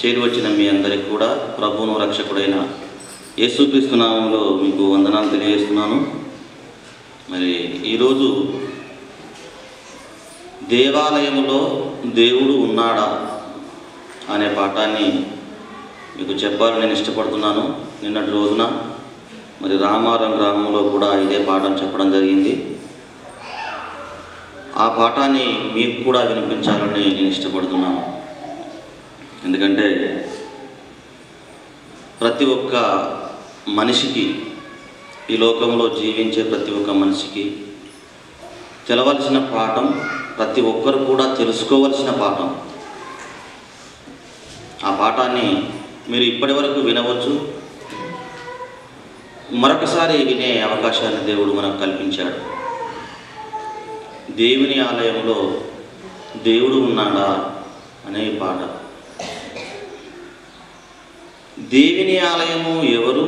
చేరి వచ్చిన మీ అందరికి కూడా ప్రభువును రక్షకుడైన యేసుక్రీస్తు నామంలో మీకు వందనాలు తెలియజేస్తున్నాను మరి ఈరోజు దేవాలయంలో దేవుడు ఉన్నాడా అనే పాఠాన్ని మీకు చెప్పాలని నేను ఇష్టపడుతున్నాను నిన్నటి రోజున మరి రామారం గ్రామంలో కూడా ఇదే పాఠం చెప్పడం జరిగింది ఆ పాఠాన్ని మీకు కూడా వినిపించాలని నేను ఇష్టపడుతున్నాను ఎందుకంటే ప్రతి ఒక్క మనిషికి ఈ లోకంలో జీవించే ప్రతి ఒక్క మనిషికి తెలవలసిన పాఠం ప్రతి ఒక్కరు కూడా తెలుసుకోవలసిన పాఠం ఆ పాఠాన్ని మీరు ఇప్పటి వరకు వినవచ్చు మరొకసారి వినే అవకాశాన్ని దేవుడు మనకు కల్పించాడు దేవుని ఆలయంలో దేవుడు ఉన్నాడా అనే ఈ పాట దేవుని ఆలయము ఎవరు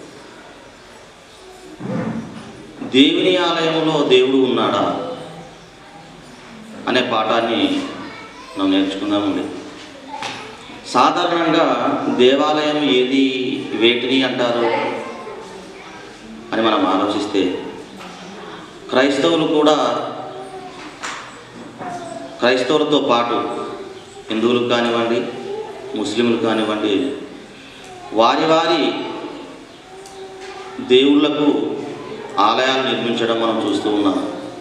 దేవుని ఆలయంలో దేవుడు ఉన్నాడా అనే పాఠాన్ని మనం నేర్చుకుందామండి సాధారణంగా దేవాలయం ఏది వేటిని అంటారు అని మనం ఆలోచిస్తే క్రైస్తవులు కూడా క్రైస్తవులతో పాటు హిందువులకు కానివ్వండి ముస్లింలు కానివ్వండి వారి వారి దేవుళ్లకు ఆలయాలు నిర్మించడం మనం చూస్తూ ఉన్నాం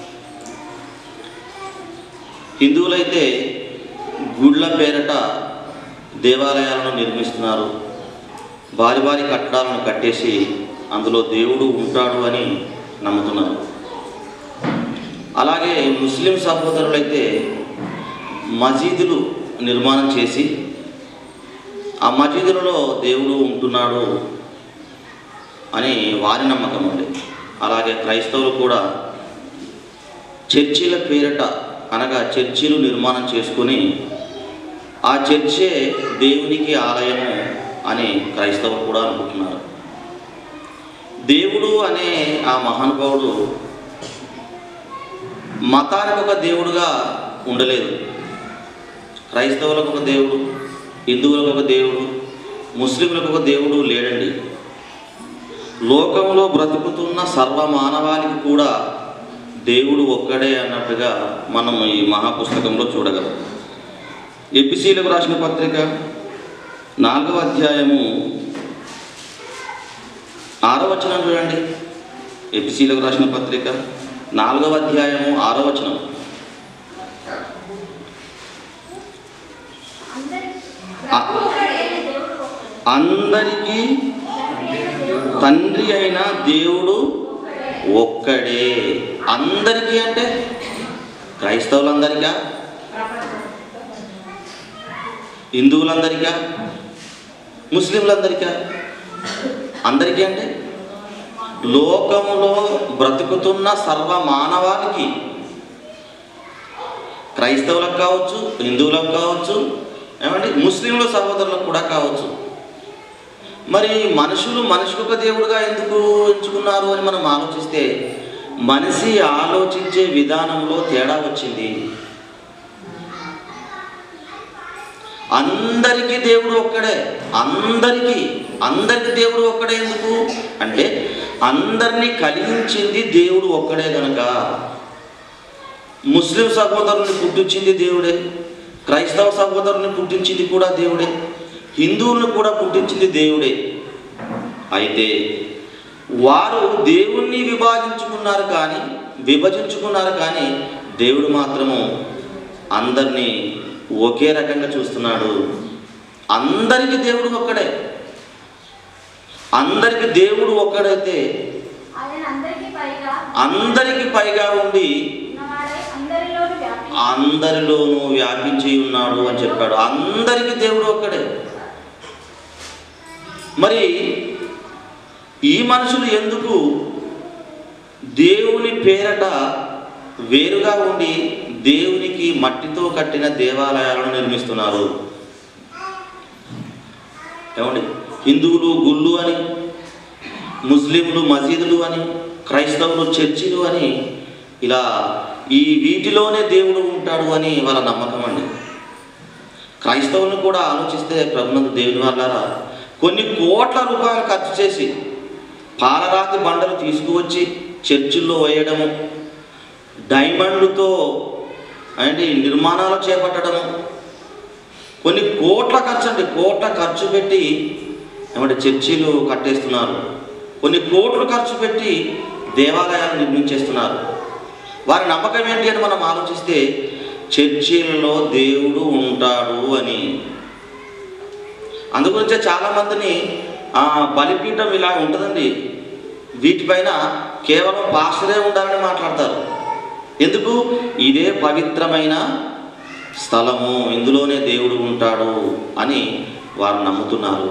హిందువులైతే గుళ్ళ పేరట దేవాలయాలను నిర్మిస్తున్నారు వారి వారి కట్టడాలను కట్టేసి అందులో దేవుడు ఉంటాడు అని నమ్ముతున్నారు అలాగే ముస్లిం సహోదరులైతే మసీదులు నిర్మాణం చేసి ఆ మసీదులలో దేవుడు ఉంటున్నాడు అని వారి నమ్మకం ఉంది అలాగే క్రైస్తవులు కూడా చర్చిల పేరిట అనగా చర్చిలు నిర్మాణం చేసుకొని ఆ చర్చే దేవునికి ఆలయము అని క్రైస్తవులు కూడా అనుకుంటున్నారు దేవుడు అనే ఆ మహానుభావుడు మతానికి ఒక దేవుడుగా ఉండలేదు క్రైస్తవులకు ఒక దేవుడు హిందువులకు ఒక దేవుడు ముస్లింలకు ఒక దేవుడు లేడండి లోకంలో బ్రతుకుతున్న సర్వ మానవాళికి కూడా దేవుడు ఒక్కడే అన్నట్టుగా మనం ఈ మహాపుస్తకంలో చూడగలం ఎపిసీలకు రాసిన పత్రిక నాలుగవ అధ్యాయము ఆరో వచనం చూడండి ఎపిసీలకు రాసిన పత్రిక నాలుగవ అధ్యాయము ఆరో వచనం అందరికీ తండ్రి అయిన దేవుడు ఒక్కడే అందరికీ అంటే క్రైస్తవులందరికా హిందువులందరికా ముస్లింలందరికా అందరికీ అంటే లోకములో బ్రతుకుతున్న సర్వ మానవాళికి క్రైస్తవులకు కావచ్చు హిందువులకు కావచ్చు ఏమండి ముస్లింల సహోదరులకు కూడా కావచ్చు మరి మనుషులు మనిషికి ఒక దేవుడుగా ఎందుకు ఎంచుకున్నారు అని మనం ఆలోచిస్తే మనిషి ఆలోచించే విధానంలో తేడా వచ్చింది అందరికీ దేవుడు ఒక్కడే అందరికీ అందరికి దేవుడు ఒక్కడే ఎందుకు అంటే అందరినీ కలిగించింది దేవుడు ఒక్కడే కనుక ముస్లిం సహోదరుని పుట్టించింది దేవుడే క్రైస్తవ సహోదరుని పుట్టించింది కూడా దేవుడే హిందువులను కూడా పుట్టించింది దేవుడే అయితే వారు దేవుణ్ణి విభాగించుకున్నారు కానీ విభజించుకున్నారు కానీ దేవుడు మాత్రము అందరినీ ఒకే రకంగా చూస్తున్నాడు అందరికీ దేవుడు ఒక్కడే అందరికి దేవుడు ఒక్కడైతే ఆయన అందరికీ పైగా అందరికి పైగా ఉండి ఉన్నవాడై అందరిలోను వ్యాపించి అందరిలోనూ వ్యాపించి ఉన్నాడు అని చెప్పాడు అందరికీ దేవుడు ఒక్కడే మరి ఈ మనుషులు ఎందుకు దేవుని పేరట వేరుగా ఉండి దేవునికి మట్టితో కట్టిన దేవాలయాలను నిర్మిస్తున్నారు ఏమండి హిందువులు గుళ్ళు అని ముస్లింలు మసీదులు అని క్రైస్తవులు చర్చిలు అని ఇలా ఈ వీటిలోనే దేవుడు ఉంటాడు అని వాళ్ళ నమ్మకం అండి క్రైస్తవులను కూడా ఆలోచిస్తే ప్రభునందు దేవుని వాళ్ళారా కొన్ని కోట్ల రూపాయలు ఖర్చు చేసి పాలరాతి బండలు తీసుకువచ్చి చర్చిల్లో వేయడము డైమండ్తో అంటే నిర్మాణాలు చేపట్టడము కొన్ని కోట్ల ఖర్చు అండి కోట్ల ఖర్చు పెట్టి ఏమంటే చర్చీలు కట్టేస్తున్నారు కొన్ని కోట్లు ఖర్చు పెట్టి దేవాలయాలు నిర్మించేస్తున్నారు వారి నమ్మకం ఏంటి అని మనం ఆలోచిస్తే చర్చీలలో దేవుడు ఉంటాడు అని అందుగురించే చాలామందిని ఆ, బలిపీఠం ఇలా ఉంటుందండి వీటిపైన కేవలం పాస్టరే ఉండాలని మాట్లాడతారు ఎందుకు ఇదే పవిత్రమైన స్థలము ఇందులోనే దేవుడు ఉంటాడు అని వారు నమ్ముతున్నారు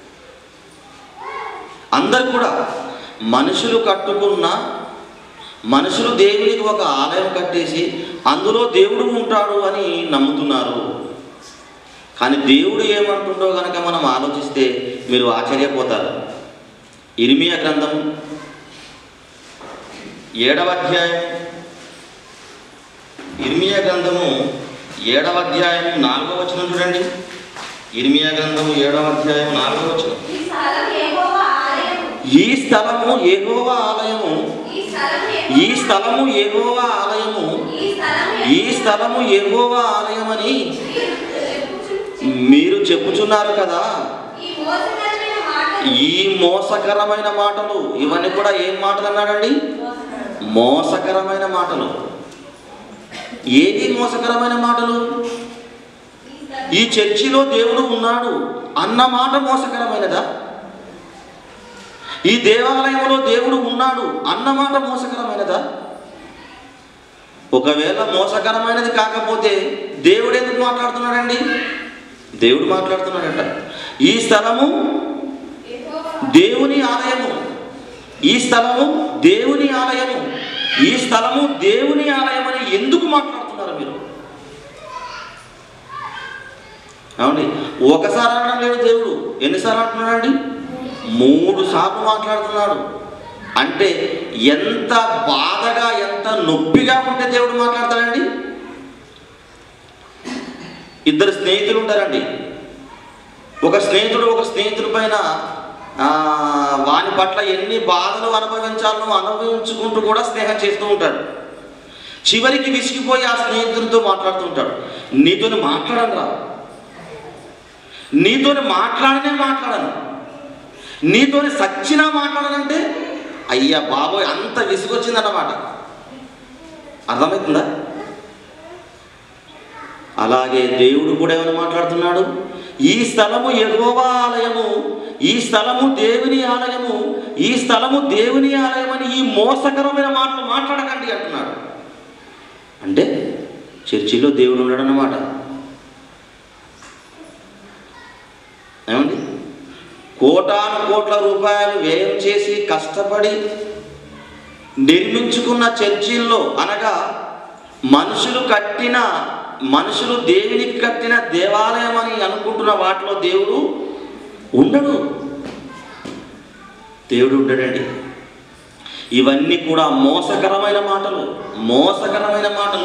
అందరు కూడా మనుషులు కట్టుకున్న మనుషులు దేవునికి ఒక ఆలయం కట్టేసి అందులో దేవుడు ఉంటాడు అని నమ్ముతున్నారు కానీ దేవుడు ఏమంటుండో కనుక మనం ఆలోచిస్తే మీరు ఆశ్చర్యపోతారు ఇర్మియా గ్రంథం ఏడవ అధ్యాయం ఇర్మియా గ్రంథము ఏడవ అధ్యాయం నాలుగవ వచనం చూడండి ఇర్మియా గ్రంథము ఏడవ అధ్యాయం నాలుగవ వచనం ఈ స్థలం యెహోవా ఆలయము. ఈ స్థలము ఏగోవా ఆలయము ఈ స్థలం ఈ స్థలము ఏగోవా ఆలయము ఈ స్థలం ఈ స్థలము ఏగోవా ఆలయమని చెప్పుచు- మీరు చెప్పుచున్నారు కదా ఈ మోసకరమైన మాటలు ఈ మోసకరమైన మాటలు ఇవన్నీ కూడా ఏం మాటలు అన్నాడండి మోసకరమైన మాటలు ఏది మోసకరమైన మాటలు ఈ చర్చిలో దేవుడు ఉన్నాడు అన్న మాట మోసకరమైనదా ఈ దేవాలయంలో దేవుడు ఉన్నాడు అన్న మాట మోసకరమైనదా ఒకవేళ మోసకరమైనది కాకపోతే దేవుడు ఎందుకు మాట్లాడుతున్నాడండి దేవుడు మాట్లాడుతున్నాడట ఈ స్థలము యెహోవా దేవుని ఆలయము ఈ స్థలము దేవుని ఆలయము ఈ స్థలము దేవుని ఆలయం అని ఎందుకు మాట్లాడుతున్నారు మీరు ఏమండి ఒకసారి అనడం లేదు దేవుడు ఎన్నిసార్లు అంటున్నాడండి మూడు సార్లు మాట్లాడుతున్నాడు అంటే ఎంత బాధగా ఎంత నొప్పిగా ఉంటే దేవుడు మాట్లాడతాడండి ఇద్దరు స్నేహితులు ఉంటారండి ఒక స్నేహితుడు ఒక స్నేహితుడి పైన ఆ, వాని పట్ల ఎన్ని బాధలు అనుభవించాలో అనుభవించుకుంటూ కూడా స్నేహం చేస్తూ ఉంటాడు చివరికి విసిగిపోయి ఆ స్నేహితుడితో మాట్లాడుతూ ఉంటాడు నీతోని మాట్లాడను రా నీతోని మాట్లాడనే మాట్లాడను నీతోని సచ్చినా మాట్లాడనంటే అయ్యా బాబోయ్ అంత విసుగొచ్చిందన్నమాట అర్థమవుతుందా అలాగే దేవుడు కూడా ఏమైనా మాట్లాడుతున్నాడు ఈ స్థలము ఎగోవా ఆలయము ఈ స్థలము దేవుని ఆలయము ఈ స్థలము దేవుని ఆలయం అని ఈ మోసకరమైన మాటలు మాట్లాడకండి అంటున్నాడు అంటే చర్చిలో దేవుడు ఉన్నాడు అన్నమాట ఏమండి కోటాను కోట్ల రూపాయలు వ్యయం చేసి కష్టపడి నిర్మించుకున్న చర్చిల్లో అనగా మనుషులు కట్టిన మనుషులు దేవునికి కట్టిన దేవాలయం అని అనుకుంటున్న వాటిలో దేవుడు ఉండడు దేవుడు ఉండడండి ఇవన్నీ కూడా మోసకరమైన మాటలు మోసకరమైన మాటలు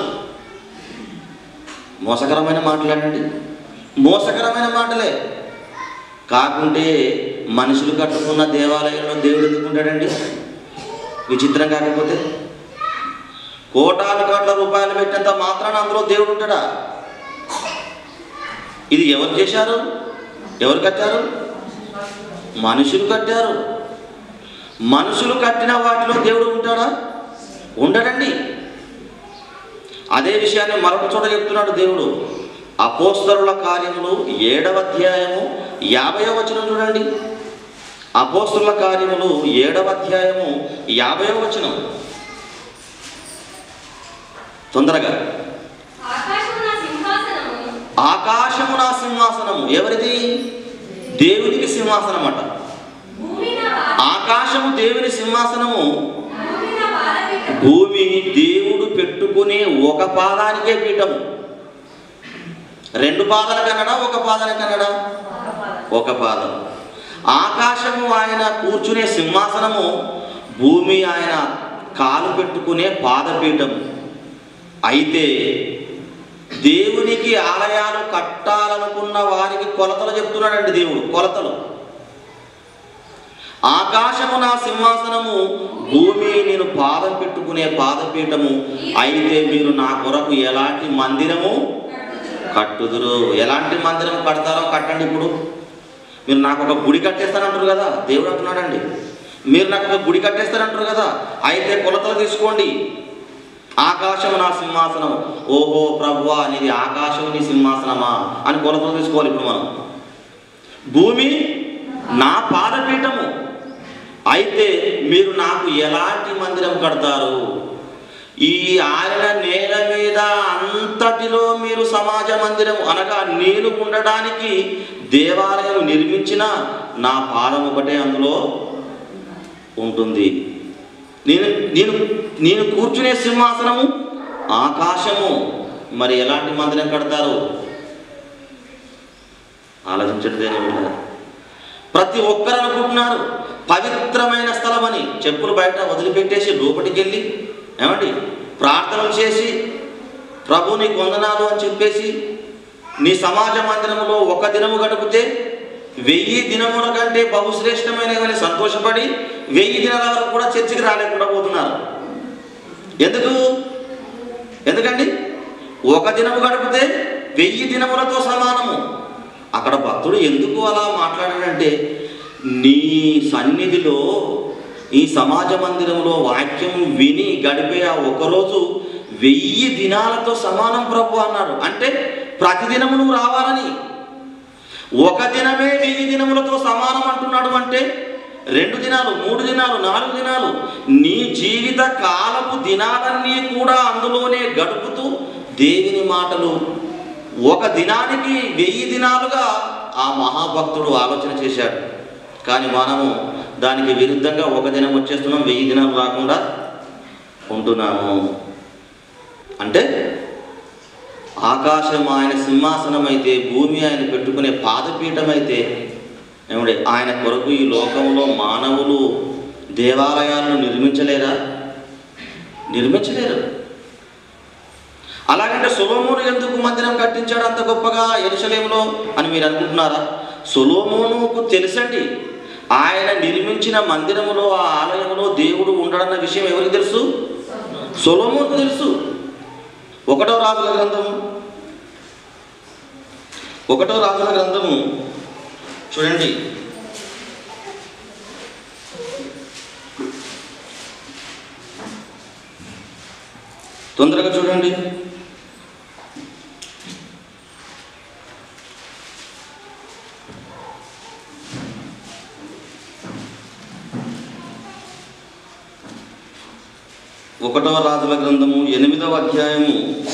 మోసకరమైన మాటలేనండి మోసకరమైన మాటలే కాకుంటే మనుషులు కట్టుకున్న దేవాలయంలో దేవుడు ఎందుకు ఉంటాడండి విచిత్రం కాకపోతే కోటాను కోట్ల రూపాయలు పెట్టినంత మాత్రాన అందులో దేవుడు ఉంటాడా ఇది ఎవరు చేశారు ఎవరు కట్టారు మనుషులు కట్టారు మనుషులు కట్టిన వాటిలో దేవుడు ఉంటాడా ఉండడండి అదే విషయాన్ని మరొక చోట చెప్తున్నాడు దేవుడు అపోస్తరుల కార్యములు ఏడవ అధ్యాయము యాభై వచనం చూడండి అపోస్తరుల కార్యములు ఏడవ అధ్యాయము యాభై వచనం తొందరగా ఆకాశము నా సింహాసనము ఆకాశము నా సింహాసనము ఎవరిది దేవునికి సింహాసనం అట భూమి నా పా- ఆకాశము దేవుని సింహాసనము భూమి నా పాదపీఠము. భూమి దేవుడు పెట్టుకునే ఒక పాదానికే పీఠము రెండు పాదాల కన్నడా ఒక పాదాల కన్నడా ఒక పాదం ఆకాశము ఆయన కూర్చునే సింహాసనము భూమి ఆయన కాలు పెట్టుకునే పాదపీఠం అయితే దేవునికి దేవునికి ఆలయాలు కట్టాలనుకున్న వారికి కొలతలు చెప్తున్నాడండి దేవుడు కొలతలు ఆకాశము నా సింహాసనము భూమి నేను పాదం పెట్టుకునే పాదపీఠము అయితే మీరు నా కొరకు ఎలాంటి మందిరము కట్టుదురు ఎలాంటి మందిరం కడతారో కట్టండి ఇప్పుడు మీరు నాకు ఒక గుడి కట్టేస్తానంటారు కదా దేవుడు అంటున్నాడండి మీరు నాకు ఒక గుడి కట్టేస్తారంటారు కదా అయితే కొలతలు తీసుకోండి ఆకాశం నా సింహాసనం ఓహో ప్రభువా నీది ఆకాశం నీ సింహాసనమా అని కొలతలు తీసుకోవాలి ఇప్పుడు మనం భూమి నా పాదపీఠము అయితే మీరు నాకు ఎలాంటి మందిరం కడతారు ఈ ఆరిన నేల మీద అంతటిలో మీరు సమాజ మందిరం అనగా నేను ఉండడానికి దేవాలయం నిర్మించిన నా పాదం ఒకటే అందులో ఉంటుంది నేను నేను నేను కూర్చునే సింహాసనము ఆకాశము మరి ఎలాంటి మందిరం కడతారు ఆలోచించండి దేని బిడ్డలారా. ప్రతి ఒక్కరు అనుకుంటున్నారు పవిత్రమైన స్థలం అని చెప్పులు బయట వదిలిపెట్టేసి లోపలికి వెళ్ళి ఏమండి ప్రార్థనలు చేసి ప్రభు నీకు వందనాలు అని చెప్పేసి నీ సమాజ మందిరంలో ఒక దినము గడిపితే వెయ్యి దినముల కంటే బహుశ్రేష్టమైనవని సంతోషపడి వెయ్యి దినాల వరకు కూడా చర్చికి రాలేకుండా పోతున్నారు ఎందుకు ఎందుకండి ఒక దినము గడిపితే వెయ్యి దినములతో సమానము అక్కడ భక్తుడు ఎందుకు అలా మాట్లాడాడంటే నీ సన్నిధిలో ఈ సమాజ మందిరంలో వాక్యం విని గడిపే ఆ ఒకరోజు వెయ్యి దినాలతో సమానం ప్రభు అన్నాడు అంటే ప్రతిదినము నువ్వు రావాలని ఒక దినమే వెయ్యి దినములతో సమానం అంటున్నాడు అంటే రెండు దినాలు మూడు దినాలు నాలుగు దినాలు నీ జీవిత కాలపు దినాలన్నీ కూడా అందులోనే గడుపుతూ దేవుని మాటలు ఒక దినానికి వెయ్యి దినాలుగా ఆ మహాభక్తుడు ఆలోచన చేశాడు కానీ మనము దానికి విరుద్ధంగా ఒక దినం వచ్చేస్తున్నాం వెయ్యి దినాలు రాకుండా ఉంటున్నాము అంటే ఆకాశం ఆయన సింహాసనం అయితే భూమి ఆయన పెట్టుకునే పాదపీఠం అయితే ఏమంటే ఆయన కొరకు ఈ లోకంలో మానవులు దేవాలయాలను నిర్మించలేరా నిర్మించలేరు అలాగంటే సొలోమోను ఎందుకు మందిరం కట్టించాడు అంత గొప్పగా ఎరుసలేంలో అని మీరు అనుకుంటున్నారా సొలోమోనుకు తెలుసండి ఆయన నిర్మించిన మందిరములో ఆ ఆలయంలో దేవుడు ఉండడన్న విషయం ఎవరికి తెలుసు సొలోమోనుకు తెలుసు ఒకటో రాజుల గ్రంథము ఒకటో రాజుల గ్రంథము చూడండి తొందరగా చూడండి ఒకటవ రాజుల గ్రంథము ఎనిమిదవ అధ్యాయము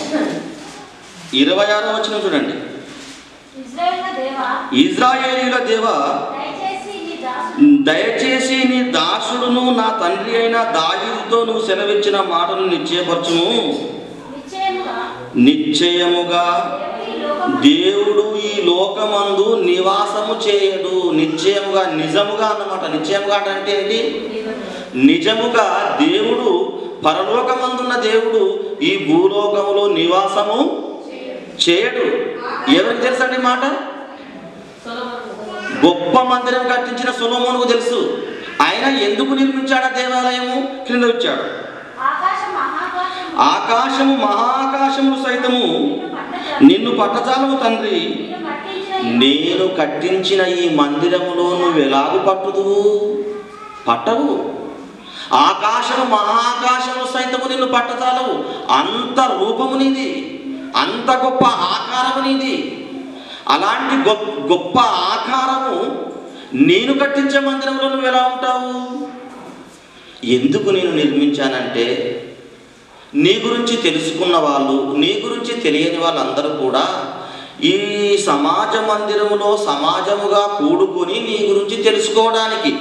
ఇరవై ఆరో వచ్చిన చూడండి ఇజ్రాయేలు దేవా ఇజ్రాయేలీల దేవ దయచేసి నీ దాసుని దయచేసి నీ దాసుడును నా తండ్రి అయిన దావీదుతో నువ్వు సెలవిచ్చిన మాటను నిశ్చయపరచును నిశ్చయముగా నిశ్చయముగా దేవుడు ఈ దేవుడు ఈ లోకమందు లోకమందు నివాసము చేయడు నిశ్చయముగా నిజముగా అన్నమాట నిశ్చయముగా అంటే ఏంటి నిజముగా దేవుడు పరలోకమందున్న దేవుడు ఈ భూలోకములో నివాసము చేయడు ఎవరికి తెలుసండి ఈ మాట గొప్ప మందిరం కట్టించిన సొలోమోనుకు తెలుసు ఆయన ఎందుకు నిర్మించాడు ఆ దేవాలయము క్రింద వచ్చాడు ఆకాశం మహాకాశం ఆకాశము మహాకాశములు సైతము నిన్ను పట్టజాలము తండ్రి నేను కట్టించిన ఈ నేను కట్టించిన ఈ మందిరములో నువ్వు ఎలాగు పట్టుదువు పట్టవు ఆకాశము మహాకాశము సైతము నిన్ను పట్టజాలవు అంత రూపము నీది అంత గొప్ప ఆకారము నీది అలాంటి గొప్ప గొప్ప ఆకారము నేను కట్టించే మందిరంలో నువ్వు ఎలా ఉంటావు ఎందుకు నేను నిర్మించానంటే నీ గురించి తెలుసుకున్న వాళ్ళు నీ గురించి తెలియని వాళ్ళందరూ కూడా ఈ సమాజ మందిరములో సమాజముగా కూడుకొని నీ గురించి తెలుసుకోవడానికి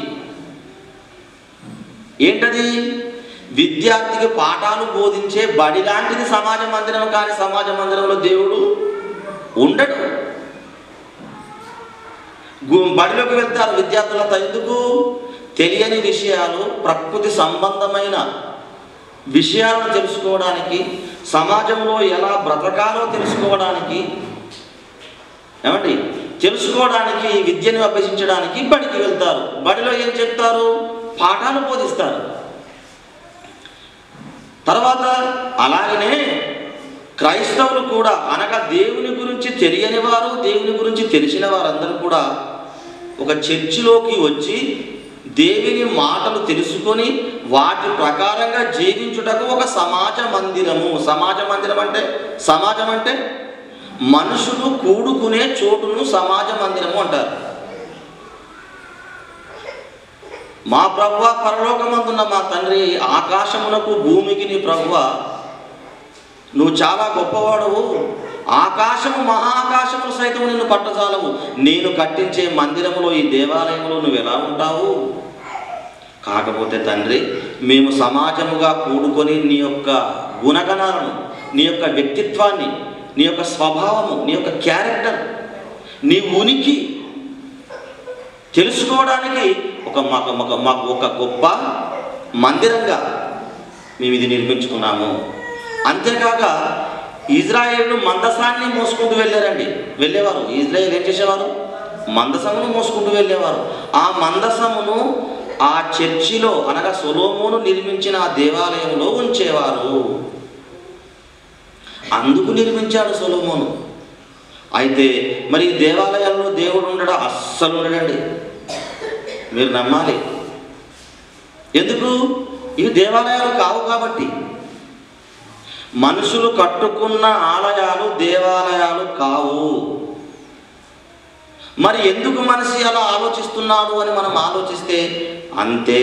ఏంటది విద్యార్థికి పాఠాలు బోధించే బడి లాంటిది సమాజ మందిరం కానీ సమాజ మందిరంలో దేవుడు ఉండడు గు- బడిలోకి వెళ్తారు విద్యార్థులంతా ఎందుకు తెలియని విషయాలు ప్రకృతి సంబంధమైన విషయాలను తెలుసుకోవడానికి సమాజంలో ఎలా బ్రతకాలో తెలుసుకోవడానికి ఏమండి తెలుసుకోవడానికి విద్యను అభ్యసించడానికి బడికి వెళ్తారు బడిలో ఏం చెప్తారు పాఠాలు బోధిస్తారు తర్వాత అలాగనే క్రైస్తవులు కూడా అనగా దేవుని గురించి తెలియని వారు దేవుని గురించి తెలిసిన వారందరూ కూడా ఒక చర్చిలోకి వచ్చి దేవుని మాటలు తెలుసుకొని వాటి ప్రకారంగా జీవించుటకు ఒక సమాజ మందిరము సమాజ మందిరం అంటే సమాజం అంటే మనుషులు కూడుకునే చోటును సమాజ మందిరము అంటారు మా ప్రభువ పరలోకమందున్న మా తండ్రి ఆకాశమునకు భూమికి నీ ప్రభువ నువ్వు చాలా గొప్పవాడవు ఆకాశము మహాకాశములు సైతం నిన్ను పట్టజాలవు నేను కట్టించే మందిరములో ఈ దేవాలయంలో నువ్వు ఎలా ఉంటావు కాకపోతే తండ్రి మేము సమాజముగా కూడుకొని నీ యొక్క గుణగణాలను నీ యొక్క వ్యక్తిత్వాన్ని నీ యొక్క స్వభావము నీ యొక్క క్యారెక్టర్ నీ ఉనికి తెలుసుకోవడానికి ఒక మాకు ఒక మాకు ఒక గొప్ప మందిరంగా మేము ఇది నిర్మించుకున్నాము అంతేకాక ఇజ్రాయేల్ మందసాన్ని మోసుకుంటూ వెళ్ళారండి వెళ్ళేవారు ఇజ్రాయేల్ ఏం చేసేవారు మందసమును మోసుకుంటూ వెళ్ళేవారు ఆ మందసమును ఆ చర్చిలో అనగా సొలోమోను నిర్మించిన ఆ దేవాలయంలో ఉంచేవారు అందుకు నిర్మించాడు సొలోమోను అయితే మరి ఈ దేవాలయాల్లో దేవుడు ఉండడం అస్సలు ఉండడండి మీరు నమ్మాలి ఎందుకు ఇవి దేవాలయాలు కావు కాబట్టి మనుషులు కట్టుకున్న ఆలయాలు దేవాలయాలు కావు మరి ఎందుకు మనిషి అలా ఆలోచిస్తున్నాడు అని మనం ఆలోచిస్తే అంతే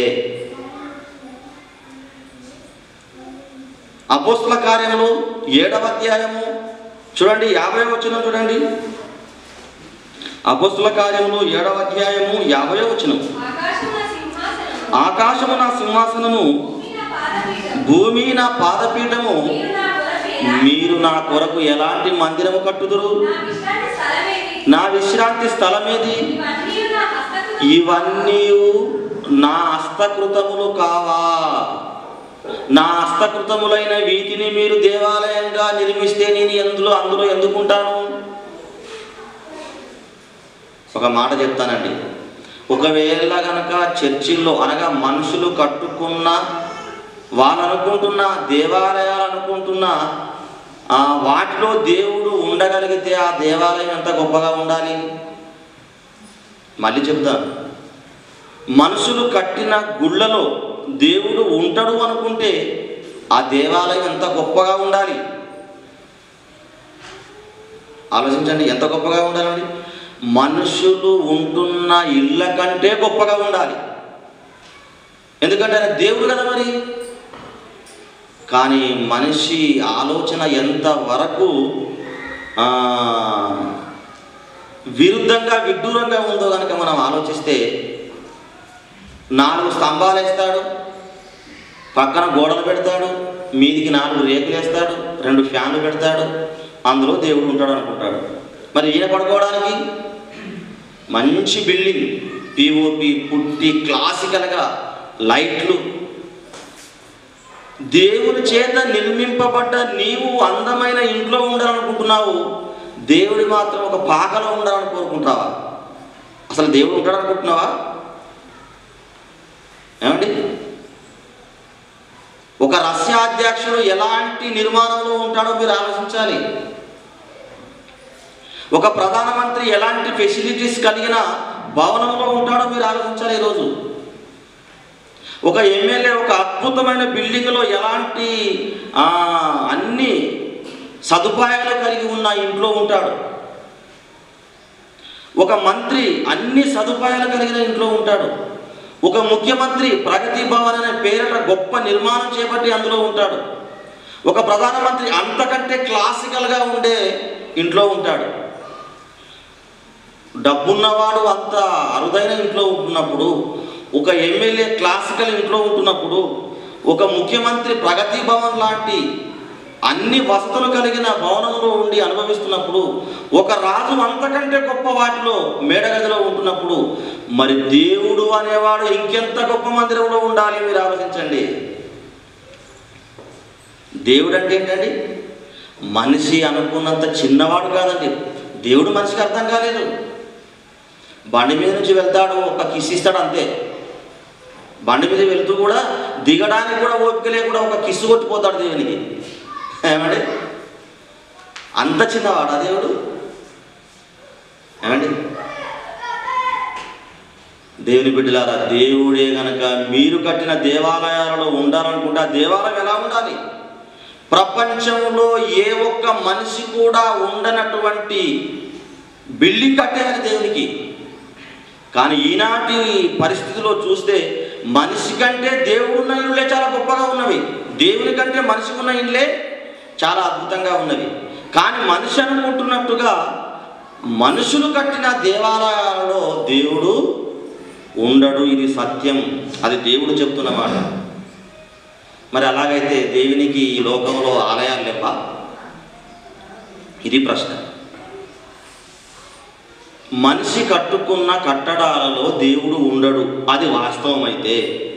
అపోస్తుల కార్యములు ఏడవ అధ్యాయము చూడండి యాభై వచనం చూడండి అపోస్తుల కార్యములు ఏడవ అధ్యాయము యాభై వచనం ఆకాశమున సింహాసనము, ఆకాశము నా సింహాసనము భూమి నా పాదపీఠము, భూమి నా పాదపీఠము మీరు నా కొరకేలా, మీరు నా కొరకు ఎలాంటి మందిరము కట్టుదురు నా విశ్రాంతి స్థలమేది? నా విశ్రాంతి స్థలమేది ఇవన్నీ నా హస్తకృతములు. ఇవన్నీ నా హస్తకృతములు కావా నా హస్తకృతములైన వీటిని మీరు దేవాలయంగా నిర్మిస్తే నేను ఎందులో అందులో ఎందుకుంటాను ఒక మాట చెప్తానండి ఒకవేళ గనక చర్చిల్లో అనగా మనుషులు కట్టుకున్న వాళ్ళు అనుకుంటున్న దేవాలయాలు అనుకుంటున్న ఆ వాటిలో దేవుడు ఉండగలిగితే ఆ దేవాలయం ఎంత గొప్పగా ఉండాలి మళ్ళీ చెప్తాను మనుషులు కట్టిన గుళ్ళలో దేవుడు ఉంటాడు అనుకుంటే ఆ దేవాలయం ఎంత గొప్పగా ఉండాలి ఆలోచించండి ఎంత గొప్పగా ఉండాలండి మనుషులు ఉంటున్న ఇళ్ళ కంటే గొప్పగా ఉండాలి ఎందుకంటే ఆయన దేవుడు కదా మరి కానీ మనిషి ఆలోచన ఎంత వరకు ఆ, విరుద్ధంగా విడ్డూరంగా ఉందో కనుక మనం ఆలోచిస్తే నాలుగు స్తంభాలు వేస్తాడు పక్కన గోడలు పెడతాడు మీదికి నాలుగు రేకులు వేస్తాడు రెండు ఫ్యాన్లు పెడతాడు అందులో దేవుడు ఉంటాడు అనుకుంటాడు మరి ఈయన పడుకోవడానికి మంచి బిల్డింగ్ పిఓపి పుట్టి క్లాసికల్గా లైట్లు దేవుని చేత నిర్మింపబడ్డ నీవు అందమైన ఇంట్లో ఉండాలనుకుంటున్నావు దేవుడి మాత్రం ఒక పాకలో ఉండాలని కోరుకుంటావా అసలు దేవుడు ఉంటాడనుకుంటున్నావా ఏమండి ఒక రష్యా అధ్యక్షుడు ఎలాంటి నిర్మాణంలో ఉంటాడో మీరు ఆలోచించాలి ఒక ప్రధానమంత్రి ఎలాంటి ఫెసిలిటీస్ కలిగిన భవనంలో ఉంటాడో మీరు ఆలోచించాలి ఈరోజు ఒక ఎమ్మెల్యే ఒక అద్భుతమైన బిల్డింగ్లో ఎలాంటి ఆ, అన్ని సదుపాయాలు కలిగి ఉన్న ఇంట్లో ఉంటాడు ఒక మంత్రి అన్ని సదుపాయాలు కలిగిన ఇంట్లో ఉంటాడు ఒక ముఖ్యమంత్రి ప్రగతి భవన్ అనే పేరిట గొప్ప నిర్మాణం చేపట్టి అందులో ఉంటాడు ఒక ప్రధానమంత్రి అంతకంటే క్లాసికల్గా ఉండే ఇంట్లో ఉంటాడు డబ్బున్నవాడు అంత అరుదైన ఇంట్లో ఉంటున్నప్పుడు ఒక ఎమ్మెల్యే క్లాసికల్ ఇంట్లో ఉంటున్నప్పుడు ఒక ముఖ్యమంత్రి ప్రగతి భవన్ లాంటి అన్ని వసతులు కలిగిన భవనంలో ఉండి అనుభవిస్తున్నప్పుడు ఒక రాజు అంతకంటే గొప్ప వాటిలో మేడగదిలో ఉంటున్నప్పుడు మరి దేవుడు అనేవాడు ఇంకెంత గొప్ప మందిరంలో ఉండాలి మీరు ఆలోచించండి దేవుడు అంటే ఏంటండి మనిషి అనుకున్నంత చిన్నవాడు కాదండి దేవుడు మనిషికి అర్థం కాలేదు బండి మీద నుంచి వెళ్తాడు ఒక కిస్ ఇస్తాడు అంతే బండి మీద వెళ్తూ కూడా దిగడానికి కూడా ఓపిక లేకుండా ఒక కిస్సు కొట్టిపోతాడు దేవునికి ఏమండి అంత చిన్నవాడా దేవుడు ఏమండి దేవుని బిడ్డలారా దేవుడే గనక మీరు కట్టిన దేవాలయాలలో ఉండాలనుకుంటే ఆ దేవాలయం ఎలా ఉండాలి ప్రపంచంలో ఏ ఒక్క మనిషి కూడా ఉండనటువంటి బిల్డింగ్ కట్టేయాలి దేవునికి కానీ ఈనాటి పరిస్థితిలో చూస్తే మనిషి కంటే దేవుడున్న ఇళ్ళే చాలా గొప్పగా ఉన్నవి దేవుని కంటే మనిషికి ఉన్న ఇళ్ళే చాలా అద్భుతంగా ఉన్నవి కానీ మనిషి అనుకుంటున్నట్టుగా మనుషులు కట్టిన దేవాలయాలలో దేవుడు ఉండడు ఇది సత్యం అది దేవుడు చెప్తున్న మాట మరి అలాగైతే దేవునికి ఈ లోకంలో ఆలయాలు లేవా ఇది ప్రశ్న మనిషి కట్టుకున్న కట్టడాలలో దేవుడు ఉండడు అది వాస్తవమైతే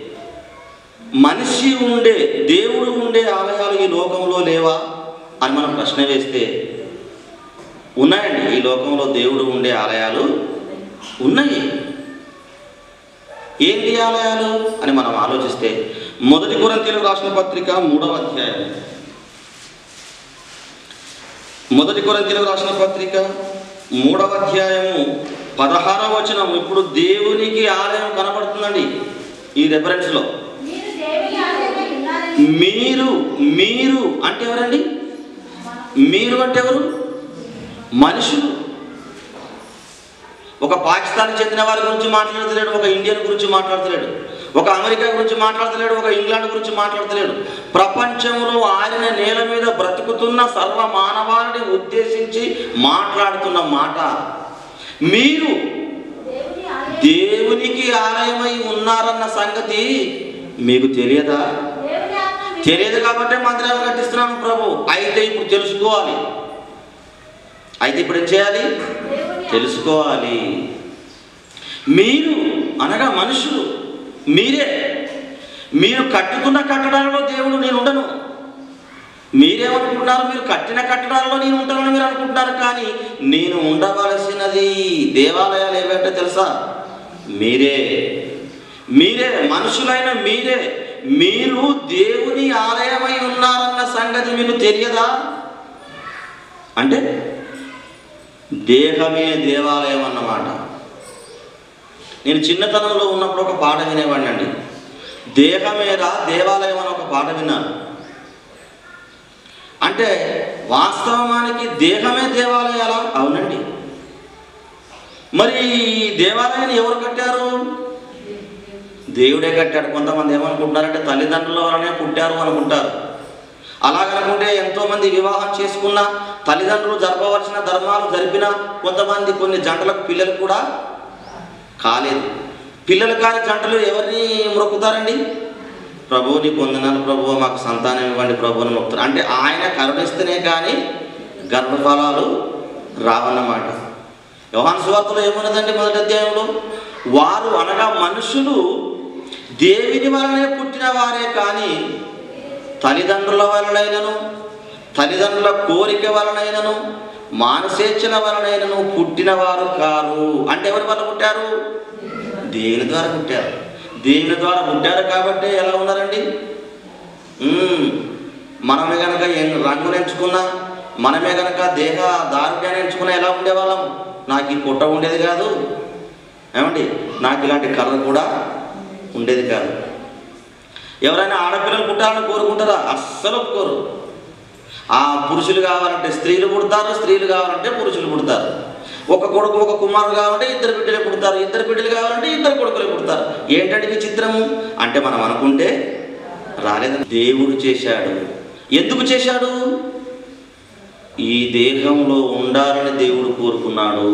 మనిషి ఉండే దేవుడు ఉండే ఆలయాలు ఈ లోకంలో లేవా అని మనం ప్రశ్న వేస్తే ఉన్నాయండి ఈ లోకంలో దేవుడు ఉండే ఆలయాలు ఉన్నాయి ఏంటి ఆలయాలు అని మనం ఆలోచిస్తే మొదటి కొరంతీలకు రాసిన పత్రిక మూడవ అధ్యాయం మొదటి కొరంతీలకు రాసిన పత్రిక మూడవ అధ్యాయము పదహారవ వచనం ఇప్పుడు దేవునికి ఆలయం కనబడుతుందండి ఈ రెఫరెన్స్లో మీరు దేవుని ఆలయమై ఉన్నారని మీరు మీరు అంటే ఎవరండి మీరు అంటే ఎవరు మనుషులు ఒక పాకిస్తాన్ చెందిన వారి గురించి మాట్లాడతలేడు ఒక ఇండియన్ గురించి మాట్లాడతలేడు ఒక అమెరికా గురించి మాట్లాడతలేడు ఒక ఇంగ్లాండ్ గురించి మాట్లాడతలేడు ప్రపంచంలో ఆయన నేల మీద బ్రతుకుతున్న సర్వ మానవాళిని ఉద్దేశించి మాట్లాడుతున్న మాట మీరు దేవుని ఆలయం దేవునికి ఆలయమై ఉన్నారన్న సంగతి మీకు తెలియదా దేవుని ఆత్మ మీ- తెలియదు కాబట్టే మందిరాలు కట్టిస్తున్నాము ప్రభు అయితే ఇప్పుడు తెలుసుకోవాలి అయితే ఇప్పుడు ఏం చేయాలి దేవుని ఆత్మ తెలుసుకోవాలి మీరు అనగా మనుషులు మీరే మీరు కట్టుతున్న కట్టడాలలో దేవుడు నేను ఉండను మీరేమనుకుంటున్నారు మీరు కట్టిన కట్టడాలలో నేను ఉంటానని మీరు అనుకుంటున్నారు కానీ నేను ఉండవలసినది దేవాలయాలు ఏవేంటో తెలుసా మీరే మీరే మనుషులైన మీరే మీరు దేవుని ఆలయమై ఉన్నారన్న సంగతి మీకు తెలియదా అంటే దేహమే దేవాలయం అన్నమాట నేను చిన్నతనంలో ఉన్నప్పుడు ఒక పాట వినేవాడిని అండి దేహమేరా దేవాలయం అని ఒక పాట విన్నాను అంటే వాస్తవానికి దేహమే దేవాలయాలా అవునండి మరి ఈ దేవాలయాన్ని ఎవరు కట్టారు దేవుడే కట్టాడు కొంతమంది ఏమనుకుంటున్నారంటే తల్లిదండ్రుల వలనే పుట్టారు అనుకుంటారు అలాగనుకుంటే ఎంతోమంది వివాహం చేసుకున్న తల్లిదండ్రులు జరపవలసిన ధర్మాలు జరిపిన కొంతమంది కొన్ని జంటలకు పిల్లలు కూడా కాలేదు పిల్లలు కాని జంటలు ఎవరిని మొక్కుతారండి ప్రభువుని పొందనాలు ప్రభువు మాకు సంతానం ఇవ్వండి ప్రభువుని మొక్కుతారు అంటే ఆయన కరుణిస్తేనే కానీ గర్భఫలాలు రావన్నమాట యోహాను సువార్తలో ఏమున్నదండి మొదటి అధ్యాయంలో వారు అనగా మనుషులు దేవుని వలనే పుట్టిన వారే కానీ తల్లిదండ్రుల వలనైనను తల్లిదండ్రుల కోరిక వలనైనను మానసేచ్ఛల వలనైనను పుట్టినవారు కారు అంటే ఎవరి వల్ల పుట్టారు దేవుని ద్వారా పుట్టారు దేవుని ద్వారా పుట్టారు కాబట్టి ఎలా ఉన్నారండి మ్మ్. మనమే కనుక ఎన్ రంగులు ఎంచుకున్నా మనమే కనుక దేహ దారుణ్యాన్ని ఎంచుకున్నా ఎలా ఉండేవాళ్ళం నాకు ఈ పుట్ట ఉండేది కాదు ఏమండి నాకు ఇలాంటి కలర్ కూడా ఉండేది కాదు ఎవరైనా ఆడపిల్లలు పుట్టాలని కోరుకుంటారా అస్సలు ఒప్పుకోరు ఆ పురుషులు కావాలంటే స్త్రీలు పుడతారు స్త్రీలు కావాలంటే పురుషులు పుడతారు ఒక కొడుకు ఒక కుమారుడు కావాలంటే ఇద్దరు బిడ్డలే పుడతారు ఇద్దరు బిడ్డలు కావాలంటే ఇద్దరు కొడుకులే పుడతారు ఏంటంటే విచిత్రము అంటే మనం అనుకుంటే రాలేదని దేవుడు చేశాడు ఎందుకు చేశాడు ఈ దేహంలో ఉండాలని దేవుడు కోరుకున్నాడు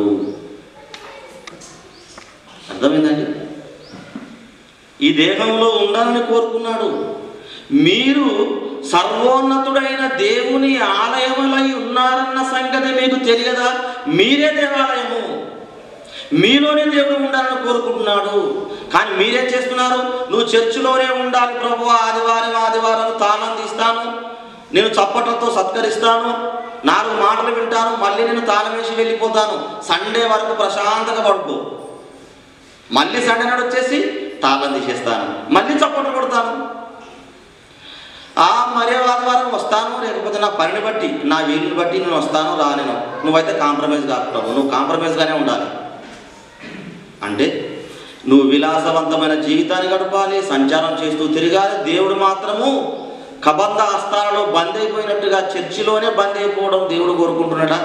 అర్థమైందండి ఈ దేహంలో ఉండాలని కోరుకున్నాడు మీరు సర్వోన్నతుడైన దేవుని ఆలయములై ఉన్నారన్న సంగతి మీకు తెలియదా మీరే దేవాలయము మీలోనే దేవుడు ఉండాలని కోరుకుంటున్నాడు కానీ మీరేం చేస్తున్నారు నువ్వు చర్చిలోనే ఉండాలి ప్రభు ఆదివారం ఆదివారం తాళం తీస్తాను నేను చప్పట్లతో సత్కరిస్తాను నాలుగు మాటలు వింటాను మళ్ళీ నేను తాళం వేసి వెళ్ళిపోతాను సండే వరకు ప్రశాంతంగా పడుకో మళ్ళీ సండే నాడు వచ్చేసి తాళం తీసేస్తాను మళ్ళీ చప్పట్లు కొడతాను ఆ మరే ఆదివారం వస్తాను లేకపోతే నా పనిని బట్టి నా వీలుని బట్టి నేను వస్తాను రా నేను నువ్వైతే కాంప్రమైజ్ కాకుండా నువ్వు కాంప్రమైజ్గానే ఉండాలి అంటే నువ్వు విలాసవంతమైన జీవితాన్ని గడపాలి సంచారం చేస్తూ తిరగాలి దేవుడు మాత్రము కబంధ ఆస్థానంలో బంద్ అయిపోయినట్టుగా చర్చిలోనే బంద్ అయిపోవడం దేవుడు కోరుకుంటున్నాడా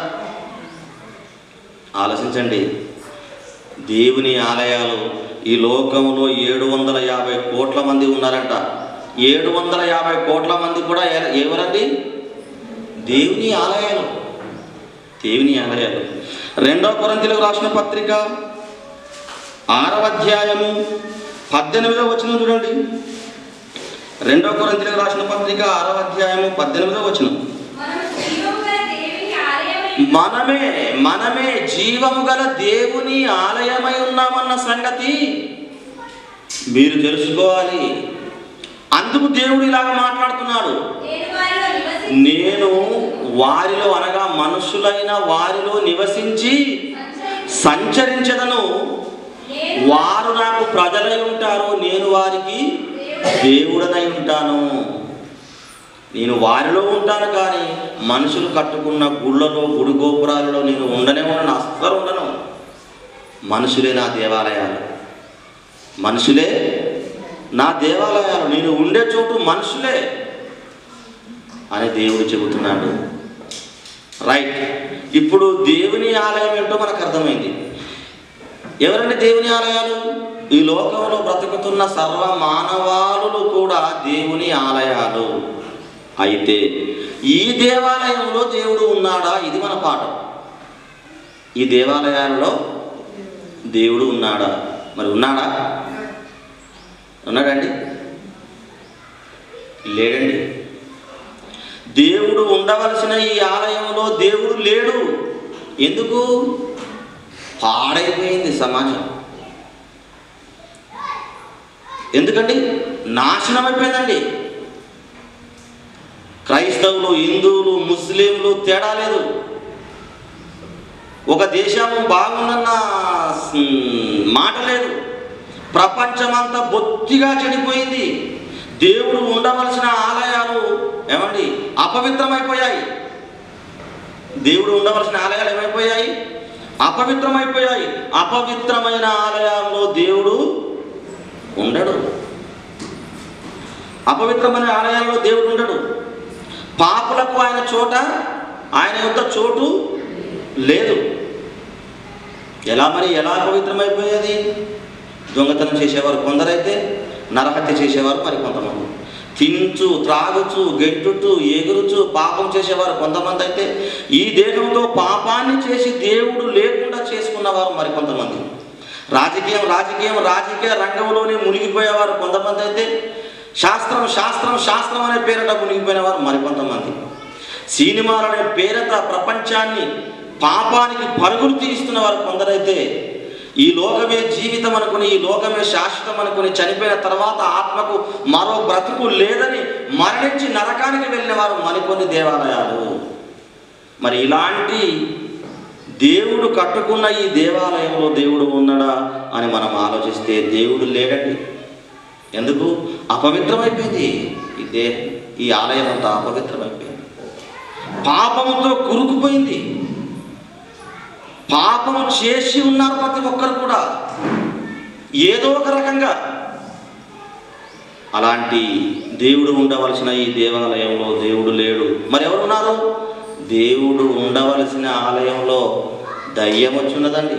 ఆలోచించండి దేవుని ఆలయాలు ఈ లోకంలో ఏడు వందల యాభై కోట్ల మంది ఉన్నారంట ఏడు వందల యాభై కోట్ల మంది కూడా ఎ- ఎవరండి దేవుని ఆలయాలు దేవుని ఆలయాలు రెండవ కొరంతిలకు రాసిన పత్రిక ఆరవ అధ్యాయము పద్దెనిమిదవ వచనం చూడండి రెండవ కొరంతిలకు రాసిన పత్రిక ఆరవ అధ్యాయము పద్దెనిమిదవ వచనం మనము జీవము గల దేవుని ఆలయమై మనమే మనమే జీవము గల దేవుని ఆలయమై ఉన్నామన్న సంగతి మీరు తెలుసుకోవాలి అందుకు దేవుడు ఇలాగ మాట్లాడుతున్నాడు నేను వారిలో నివసించి నేను వారిలో అనగా మనుషులైన వారిలో నివసించి సంచరించి సంచరించదను నేను వారు నాకు ప్రజలై ఉంటారు నేను వారికి దేవుడనై ఉంటాను నేను వారిలో ఉంటాను కానీ మనుషులు కట్టుకున్న గుళ్ళలో గుడి గోపురాలలో నేను ఉండనే ఉండను అస్సలు ఉండను మనుషులే నా దేవాలయాలు మనుషులే నా దేవాలయాలు నేను ఉండే చోటు మనుషులే అని దేవుడు చెబుతున్నాడు రైట్ ఇప్పుడు దేవుని ఆలయం ఏంటో మనకు అర్థమైంది ఎవరండి దేవుని ఆలయాలు ఈ లోకంలో బ్రతుకుతున్న సర్వ మానవాళులు కూడా దేవుని ఆలయాలు అయితే ఈ దేవాలయంలో దేవుడు ఉన్నాడా ఇది మన పాఠం ఈ దేవాలయాలలో దేవుడు ఉన్నాడా మరి ఉన్నాడా ఉన్నాడండి లేడండి దేవుడు ఉండవలసిన ఈ ఆలయంలో దేవుడు లేడు ఎందుకు పాడైపోయింది సమాజం ఎందుకండి నాశనం అయిపోయిందండి క్రైస్తవులు హిందువులు ముస్లింలు తేడా లేదు ఒక దేశం బాగుందన్న మ్, మాట లేదు ప్రపంచమంతా బొత్తిగా చెడిపోయింది దేవుడు ఉండవలసిన ఆలయాలు ఏమండి అపవిత్రమైపోయాయి దేవుడు ఉండవలసిన ఆలయాలు ఏమైపోయాయి అపవిత్రమైపోయాయి అపవిత్రమైన ఆలయాల్లో దేవుడు ఉండడు అపవిత్రమైన ఆలయాల్లో దేవుడు ఉండడు పాపులకు ఆయన చోట ఆయన యొక్క చోటు లేదు ఎలా మరి ఎలా అపవిత్రమైపోయేది దొంగతనం చేసేవారు కొందరైతే నరహత్య చేసేవారు మరి కొంతమంది తించు త్రాగుచు గెంటుచు ఎగురుచు పాపం చేసేవారు కొంతమంది అయితే ఈ దేహంతో పాపాన్ని చేసి దేవుడు లేకుండా చేసుకున్నవారు మరి కొంతమంది రాజకీయం రాజకీయం రాజకీయ రంగంలోనే మునిగిపోయేవారు కొంతమంది అయితే శాస్త్రం శాస్త్రం శాస్త్రం అనే పేరట మునిగిపోయిన వారు మరికొంతమంది సినిమాలనే పేరట ప్రపంచాన్ని పాపానికి పరుగులు తీస్తున్న వారు కొందరైతే ఈ లోకమే జీవితం అనుకుని ఈ లోకమే శాశ్వతం అనుకుని చనిపోయిన తర్వాత ఆత్మకు మరో బ్రతుకు లేదని మరణించి నరకానికి వెళ్ళిన వారు మరికొన్ని దేవాలయాలు మరి ఇలాంటి దేవుడు కట్టుకున్న ఈ దేవాలయంలో దేవుడు ఉన్నాడా అని మనం ఆలోచిస్తే దేవుడు లేడండి ఎందుకు అపవిత్రమైపోయింది ఈ దే ఈ ఆలయం అంతా అపవిత్రమైపోయింది పాపముతో కురుకుపోయింది పాపము చేసి ఉన్నారు ప్రతి ఒక్కరు కూడా ఏదో ఒక రకంగా అలాంటి దేవుడు ఉండవలసిన ఈ దేవాలయంలో దేవుడు లేడు మరి ఎవరు ఉన్నారు దేవుడు ఉండవలసిన ఆలయంలో దయ్యం వచ్చి ఉన్నదండి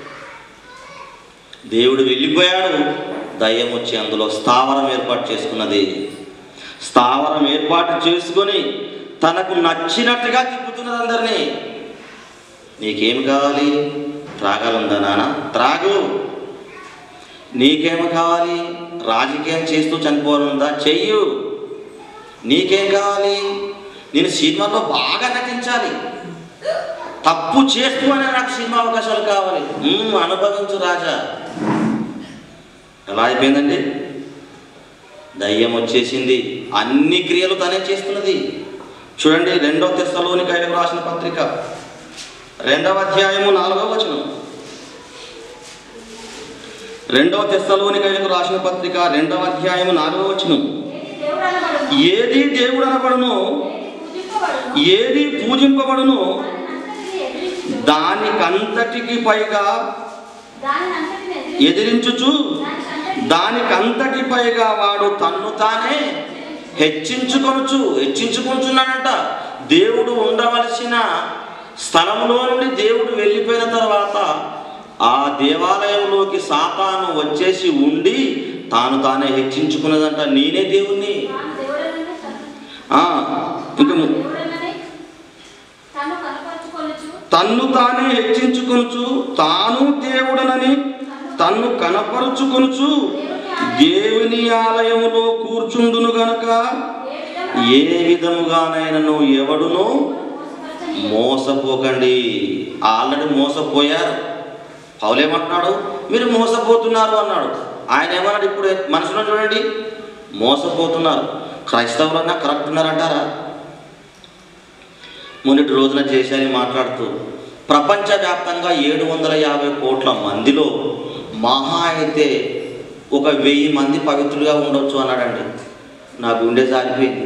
దేవుడు వెళ్ళిపోయాడు దయ్యం వచ్చి అందులో స్థావరం ఏర్పాటు చేసుకున్నది స్థావరం ఏర్పాటు చేసుకొని తనకు నచ్చినట్టుగా తిప్పుతున్నది అందరినీ నీకేం కావాలి త్రాగాలుందా నాన్న త్రాగు నీకేం కావాలి రాజకీయం చేస్తూ చనిపోవాలందా చెయ్యు నీకేం కావాలి నేను సినిమాలో బాగా నటించాలి తప్పు చేస్తూ అనే నాకు సినిమా అవకాశాలు కావాలి మ్మ్, అనుభవించు రాజా ఎలా అయిపోయిందండి దయ్యం వచ్చేసింది అన్ని క్రియలు తనే చేస్తున్నది చూడండి రెండవ తెస్సలోనికైలకు రాసిన పత్రిక రెండవ అధ్యాయము నాలుగవ వచనం రెండవ తెస్సలోనికైలకు రాసిన పత్రిక రెండవ అధ్యాయము నాలుగవ వచనం ఏది దేవుడు అనబడును, ఏది దేవుడు అనబడును ఏది పూజింపబడును, ఏది పూజింపబడును దానినంతటిని ఎదిరించుచు, దానికంతటికి పైగా దానినంతటిని ఎదిరించుచు, ఎదిరించుచు దానికంతటిని దానికంతటి పైగా వాడు తన్ను తానే హెచ్చించుకొనుచు హెచ్చించుకుంటున్నాడంట దేవుడు ఉండవలసిన స్థలంలో నుండి దేవుడు వెళ్ళిపోయిన తర్వాత ఆ దేవాలయంలోకి సాతాను వచ్చేసి ఉండి తాను తానే హెచ్చించుకున్నదంట నేనే దేవుణ్ణి తాను దేవుడనని తను- ఆ, ఇంకా ము- దేవుడనని తను కనపరుచుకొనుచు, తన్ను తానే హెచ్చించుకొనుచు తాను దేవుడనని తన్ను కనపరుచుకొనుచు దేవుని ఆలయములో కూర్చుండును గనక ఏ విధముగా ఏ విధముగానైనను ఎవడును మోసపరచని మోసపోకండి ఆల్రెడీ మోసపోయారు పౌలేమంటున్నాడు మీరు మోసపోతున్నారు అన్నాడు ఆయన ఏమన్నాడు ఇప్పుడు మనుషులను చూడండి మోసపోతున్నారు క్రైస్తవులన్నా కరెక్ట్ ఉన్నారంటారా మొన్నటి రోజున చేశాని మాట్లాడుతూ ప్రపంచవ్యాప్తంగా ఏడు వందల యాభై కోట్ల మందిలో మహా అయితే ఒక వెయ్యి మంది పవిత్రులుగా ఉండొచ్చు అన్నాడండి నా గుండె జారిపోయింది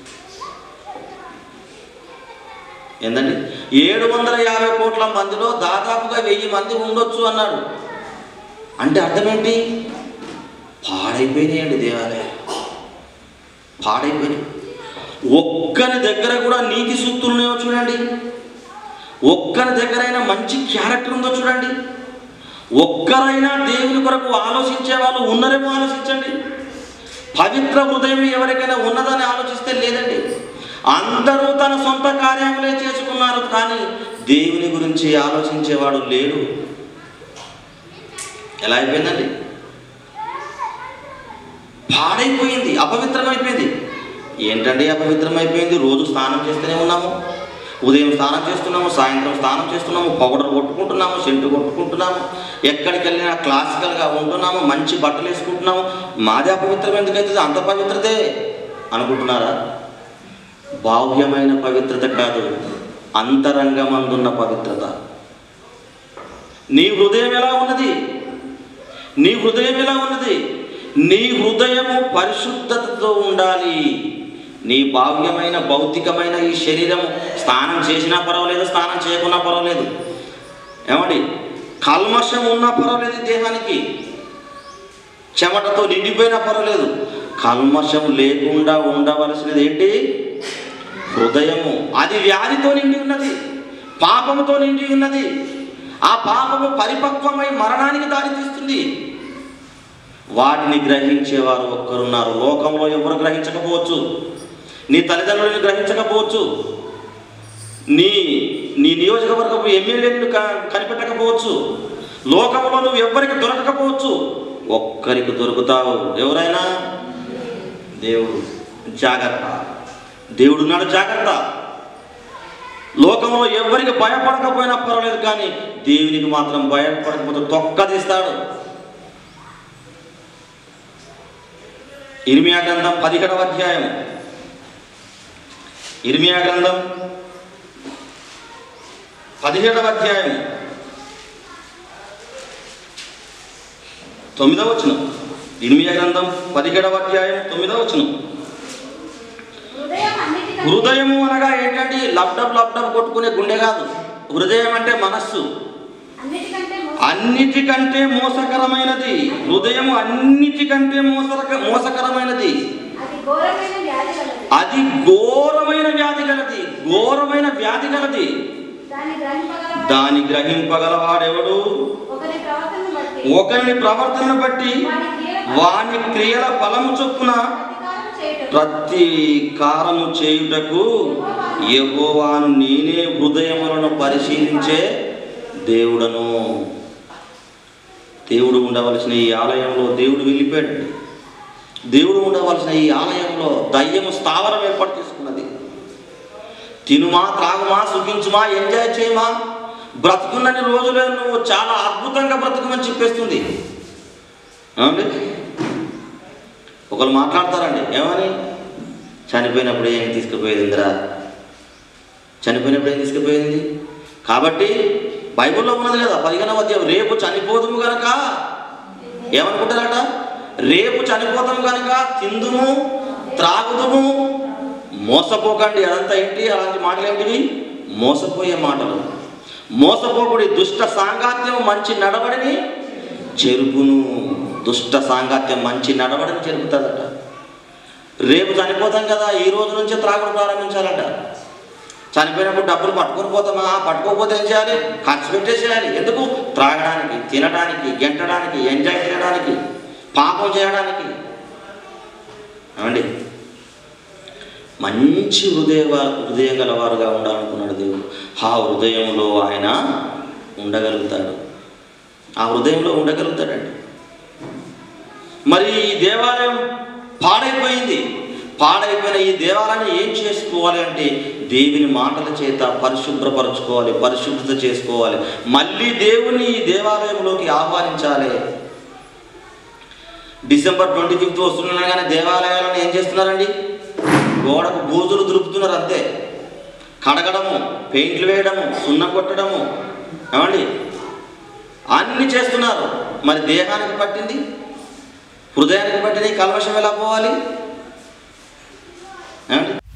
ఏందండి ఏడు వందల యాభై కోట్ల మందిలో దాదాపుగా వెయ్యి మంది ఉండొచ్చు అన్నాడు అంటే అర్థం ఏంటి పాడైపోయినాయండి దేవాలయాలు పాడైపోయినాయి ఒక్కని దగ్గర కూడా నీతి సూక్తులు ఉన్నాయో చూడండి ఒక్కరి దగ్గరైనా మంచి క్యారెక్టర్ ఉందో చూడండి ఒక్కరైనా దేవుని కొరకు ఆలోచించే వాళ్ళు ఉన్నారేమో ఆలోచించండి పవిత్ర హృదయం ఎవరికైనా ఉన్నదని ఆలోచిస్తే లేదండి అందరూ తన సొంత కార్యములే చేసుకున్నారు కానీ దేవుని గురించి ఆలోచించేవాడు లేడు ఎలా అయిపోయిందండి పాడైపోయింది అపవిత్రమైపోయింది ఏంటండి అపవిత్రమైపోయింది రోజు స్నానం చేస్తూనే ఉన్నాము ఉదయం స్నానం చేస్తున్నాము సాయంత్రం స్నానం చేస్తున్నాము పౌడర్ కొట్టుకుంటున్నాము సెంటు కొట్టుకుంటున్నాము ఎక్కడికి వెళ్ళినా క్లాసికల్గా ఉంటున్నాము మంచి బట్టలు వేసుకుంటున్నాము మాది అపవిత్రం ఎందుకైతుంది అంత పవిత్రతే అనుకుంటున్నారా బాహ్యమైన పవిత్రత కాదు అంతరంగమందున్న పవిత్రత నీ హృదయం ఎలా ఉన్నది నీ హృదయం ఎలా ఉన్నది నీ హృదయము పరిశుద్ధతతో ఉండాలి నీ భావ్యమైన భౌతికమైన ఈ శరీరము స్నానం చేసినా పర్వాలేదు స్నానం చేయకున్నా పర్వాలేదు ఏమండి కల్మషం ఉన్నా పర్వాలేదు ఈ దేహానికి చెమటతో నిండిపోయినా పర్వాలేదు కల్మషం లేకుండా ఉండవలసినది ఏంటి హృదయము అది వ్యాధితో నిండి ఉన్నది పాపముతో నిండి ఉన్నది ఆ పాపము పరిపక్వమై మరణానికి దారితీస్తుంది వాటిని గ్రహించేవారు ఒక్కరున్నారు లోకంలో ఎవరు గ్రహించకపోవచ్చు నీ తల్లిదండ్రులను గ్రహించకపోవచ్చు నీ నీ నియోజకవర్గపు ఎమ్మెల్యేలను కనిపెట్టకపోవచ్చు లోకంలో నువ్వు ఎవ్వరికి దొరకకపోవచ్చు ఒక్కరికి దొరుకుతావు ఎవరైనా దేవుడు జాగ్రత్త దేవుడున్నాడు జాగ్రత్త లోకంలో ఎవరికి భయపడకపోయినా పర్వాలేదు కానీ దేవునికి మాత్రం భయపడకపోతే తొక్కదీస్తాడు ఇర్మియా గ్రంథం పదిహేడవ అధ్యాయం ఇర్మియా గ్రంథం పదిహేడవ అధ్యాయం తొమ్మిదవ వచనం ఇర్మియా గ్రంథం పదిహేడవ అధ్యాయం తొమ్మిదవ వచనం హృదయం అన్నిటికంటే హృదయము అనగా ఏంటంటే లబ్డబ్ లబ్డబ్ కొట్టుకునే గుండె కాదు హృదయం అంటే మనస్సు అన్నిటికంటే మోస- అన్నిటికంటే మోసకరమైనది హృదయం అన్నిటికంటే మోసక మోసకరమైనది అది ఘోరమైన వ్యాధి కలది అది ఘోరమైన వ్యాధి గలది ఘోరమైన వ్యాధి గలది దాని గ్రహింపగల దాని గ్రహింపగలవాడెవడు ఒకరి ప్రవర్తనను బట్టి ఒకరిని ప్రవర్తన బట్టి వాడి క్రియల వాని క్రియల ఫలము చొప్పున ప్రతీకారం చేయుటకు ప్రతి కారము చేయుటకు యెహోవాను నేనే హృదయములను పరిశీలించే దేవుడను దేవుడు ఉండవలసిన ఈ ఆలయంలో దేవుడు వెళ్ళిపోయాడు దేవుడు ఉండవలసిన ఈ ఆలయంలో దయ్యము స్థావరం ఏర్పాటు చేసుకున్నది తినుమా త్రాగుమా సుఖించుమా ఎంజాయ్ చేయమా బ్రతుకున్నన్ని రోజులే నువ్వు చాలా అద్భుతంగా బ్రతుకుమని చెప్పేస్తుంది ఏమండి ఒకరు మాట్లాడతారండి ఏమని చనిపోయినప్పుడు ఏం తీసుకుపోయేది ఇందిరా చనిపోయినప్పుడు ఏం తీసుకుపోయింది కాబట్టి బైబిల్లో ఉన్నది కదా పదిహేనవ అధ్యాయం రేపు చనిపోదుము గనక ఏమనుకుంటారట రేపు చనిపోతాము కనుక తిందుము త్రాగుదుము మోసపోకండి అదంతా ఏంటి అలాంటి మాటలు ఏంటివి మోసపోయే మాటలు మోసపోకుడి దుష్ట సాంగాత్యం మంచి నడవడిని చెరుపును దుష్ట సాంగాత్యం మంచి నడవడిని చెరుపుతుందట రేపు చనిపోతాం కదా ఈ రోజు నుంచే త్రాగుడు ప్రారంభించాలట చనిపోయినప్పుడు డబ్బులు పట్టుకొని పోతామా పట్టుకోకపోతే ఏం చేయాలి ఖర్చు పెట్టేసేయాలి ఎందుకు త్రాగడానికి తినడానికి గెంటడానికి ఎంజాయ్ చేయడానికి పాపం చేయడానికి ఏమండి మంచి హృదయ హృదయం గలవారుగా ఉండాలనుకున్నాడు దేవుడు ఆ హృదయంలో ఆయన ఉండగలుగుతాడు ఆ హృదయంలో ఉండగలుగుతాడండి మరి ఈ దేవాలయం పాడైపోయింది పాడైపోయిన ఈ దేవాలయాన్ని ఏం చేసుకోవాలి అంటే దేవుని మాటల చేత పరిశుభ్రపరచుకోవాలి పరిశుద్ధత చేసుకోవాలి మళ్ళీ దేవుని ఈ దేవాలయంలోకి ఆహ్వానించాలి డిసెంబర్ ట్వంటీ ఫిఫ్త్ వస్తున్నాగానే దేవాలయాలను ఏం చేస్తున్నారండి గోడకు బూజులు దులుపుతున్నారు అంతే కడగడము పెయింట్లు వేయడము సున్నం కొట్టడము ఏమండి అన్ని చేస్తున్నారు మరి దేహానికి పట్టింది హృదయానికి పట్టింది కల్మషం ఎలా పోవాలి ఏమండి